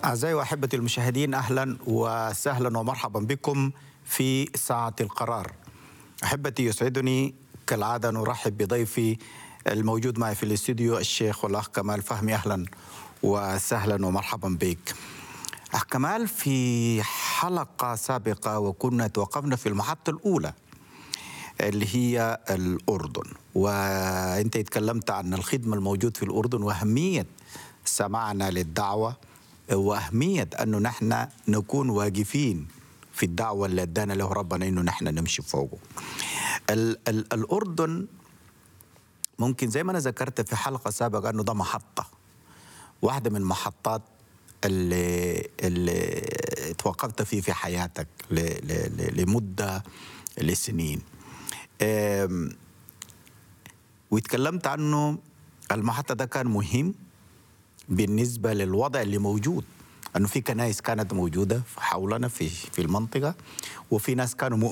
أعزائي وأحبتي المشاهدين أهلا وسهلا ومرحبا بكم في ساعة القرار أحبتي يسعدني كالعادة نرحب بضيفي الموجود معي في الاستوديو الشيخ والأخ كمال فهمي أهلا وسهلا ومرحبا بك أخ كمال في حلقة سابقة وكنا توقفنا في المحطة الأولى اللي هي الأردن وأنت تكلمت عن الخدمة الموجود في الأردن وأهمية سماعنا للدعوة وأهمية أنه نحن نكون واقفين في الدعوة اللي ادانا له ربنا انه نحن نمشي فوقه. ال ال الاردن ممكن زي ما انا ذكرت في حلقه سابقه انه ده محطه واحده من محطات اللي اللي توقفت فيه في حياتك ل ل لمده لسنين. وتكلمت عنه المحطه ده كان مهم بالنسبه للوضع اللي موجود انه في كنائس كانت موجوده حولنا في في المنطقه وفي ناس كانوا